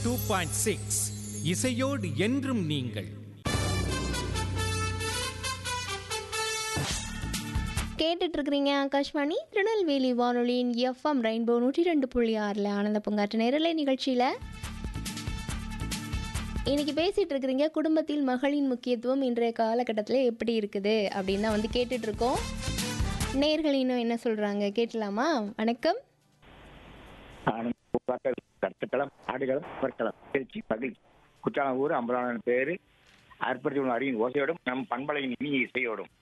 Two point six இசையோடு என்றும் நீங்கள் கேட்டுட்டு இருக்கிறீங்க ஆகாஷ்வாணி திருநெல்வேலி வானொலியின் எஃப்எம் ரெயின்போ நூற்றி ரெண்டு புள்ளி ஆறில் ஆனந்த பூங்காற்று நேரலை நிகழ்ச்சியில் இன்னைக்கு பேசிட்டு இருக்கிறீங்க குடும்பத்தில் மகளின் முக்கியத்துவம் இன்றைய காலகட்டத்தில் எப்படி இருக்குது அப்படின்னு தான் வந்து கேட்டுட்டு இருக்கோம் நேர்கள் இன்னும் என்ன சொல்றாங்க கேட்கலாமா வணக்கம் ஆனந்த் பூக்காக்கள் கருத்துக்களம் ஆடுகளம் பற்களம் திருச்சி மகிழ்ச்சி குற்றாலம் ஊர் அம்பலான பேரு அற்புதம் அறிவின் ஓசையோடும் நம் பண்பலையின் இனிய இசையோடும்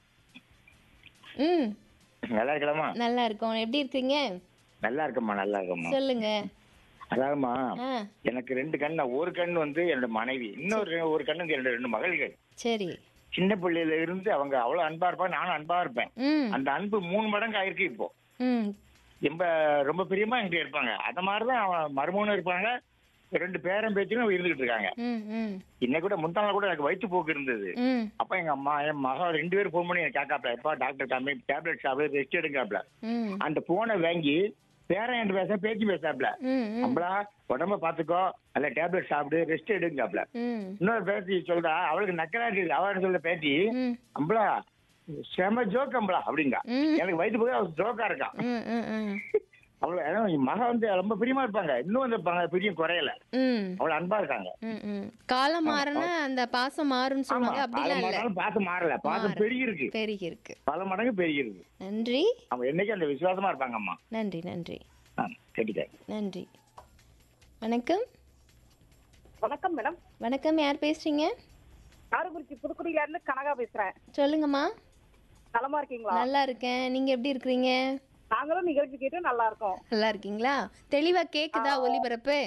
ம் நல்லா இருக்கலாமா நல்லா இருக்கோம் எப்படி இருக்கீங்க நல்லா இருக்கம்மா நல்லா இருக்கம்மா சொல்லுங்க அதாவதுமா ஆ எனக்கு ரெண்டு கண் ஒரு கண் வந்து என்னோட மனைவி இன்னொரு ஒரு கண் வந்து என்னோட ரெண்டு மகள்கள் சரி சின்ன பிள்ளையில இருந்து அவங்க அவ்வளவு அன்பா இருப்பாங்க நானும் அன்பா இருப்பேன் ம் அந்த அன்பு மூணு மடங்கு ஆயிருக்கு இப்போ ம் ரொம்ப ரொம்ப பிரியமா என்கிட்ட இருப்பாங்க அந்த மாதிரிதான் அவன் மருமகனும் இருப்பாங்க ரெண்டு பேரன் பேச்சும் இருந்துகிட்டு இருக்காங்க ம் ம் இன்னைக்கு கூட முந்தா நாள் கூட எனக்கு வயிற்று போக்கு இருந்தது ம் அப்ப எங்க அம்மா என் மகா ரெண்டு பேரும் ஃபோன் பண்ணி எனக்கு கேட்காப்ல எப்பா டாக்டர் காமி டேப்லெட் சாப்பிடு ரெஸ்ட் எடுக்காப்ல ம் அந்த போனை வாங்கி பேரன் என்று பேச பேச்சு பேசாப்ல ம் ம் நம்மளா உடம்ப பாத்துக்கோ அல்ல டேப்லெட் சாப்பிடு ரெஸ்ட் எடுங்காப்ல ம் இன்னொரு பேட்டி சொல்றா அவளுக்கு நக்கலா இருக்குது அவள் சொல்ல பேட்டி ம் அம்பளா செம ஜோக் அம்பளா அப்படிங்க ம். எனக்கு வயிற்று போய் அவள் ஜோக்கா இருக்கான் ம் ம் ம் அவ்வளவு ஏன்னா என் மக வந்து ரொம்ப பிரியமா இருப்பாங்க இன்னும் வந்து இருப்பாங்க பிரியம் குறையல ம் அவ்வளவு அன்பா இருக்காங்க ம், ம். காலம் மாறினா அந்த பாசம் மாறும்னு ஆமா சொல்லுவாங்க அப்படிலாம் இல்ல மாறினாலும் பாசம் மாறல பாசம் மாறல. பெருகி இருக்கு பெருகி இருக்கு பல மடங்கு பெருகி இருக்கு நன்றி அவங்க என்னைக்கு அந்த விசுவாசமா இருப்பாங்க அம்மா நன்றி நன்றி ஆ, கேட்டுட்டேன் நன்றி வணக்கம் வணக்கம் மேடம் வணக்கம் யார் பேசுறீங்க காரக்குறிச்சி புதுக்குடியில இருந்து கனகா பேசுறேன் சொல்லுங்கம்மா நலமா இருக்கீங்களா நல்லா இருக்கேன் நீங்க எப்படி இருக்கிறீங்க நாங்களும் நிகழ்ச்சி கேட்டு நல்லா இருக்கோம் நல்லா இருக்கீங்களா தெளிவா கேக்குதா ஒலிபரப்பு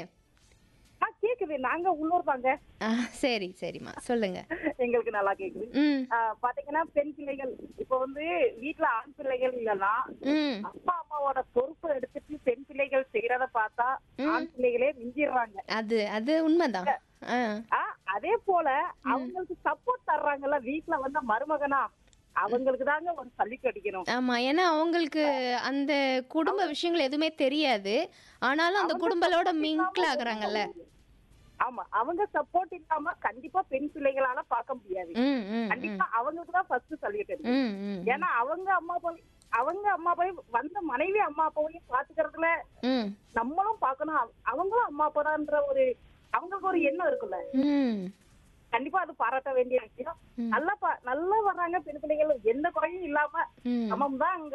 ஆ கேக்குது நாங்க உள்ளூர் தாங்க ஆ சரி சரிம்மா சொல்லுங்க எங்களுக்கு நல்லா கேக்குது ம் ஆ, பாத்தீங்கன்னா பெண் பிள்ளைகள் இப்ப வந்து வீட்ல ஆண் பிள்ளைகள் இல்லைன்னா ம் அப்பா அம்மாவோட பொறுப்பு எடுத்துட்டு பெண் பிள்ளைகள் செய்யறத பார்த்தா ஆண் பிள்ளைகளே மிஞ்சிடுறாங்க அது அது உண்மைதான் ஆ ஆ, அதே போல அவங்களுக்கு சப்போர்ட் தர்றாங்கல்ல வீட்ல வந்த மருமகனா அவங்களுக்கு தாங்க ஒரு சல்லி கடிக்கணும் ஆமா ஏன்னா அவங்களுக்கு அந்த குடும்ப விஷயங்கள் எதுவுமே தெரியாது ஆனாலும் அந்த குடும்பத்தோட மிங்கிள் ஆகுறாங்கல்ல ஆமா அவங்க சப்போர்ட் இல்லாம கண்டிப்பா பெண் பிள்ளைகளால பார்க்க முடியாது ம் ம் ம் கண்டிப்பா அவங்களுக்கு தான் ஃபர்ஸ்ட் சல்யூட் இருக்கு ம் ம் ஏன்னா அவங்க அம்மா போய் அவங்க அம்மா போய் வந்த மனைவி அம்மா அப்பாவையும் பாத்துக்கிறதுல ம் நம்மளும் பார்க்கணும் அவ- அவங்களும் அம்மா அப்பாதான்ற ஒரு அவங்களுக்கு ஒரு எண்ணம் இருக்குல்ல ம் கண்டிப்பா அது பாராட்ட வேண்டிய விஷயம் நல்லா பா நல்லா வர்றாங்க பெண் பிள்ளைகள் எந்த குறையும் இல்லாம ம் சமம் தான் அங்க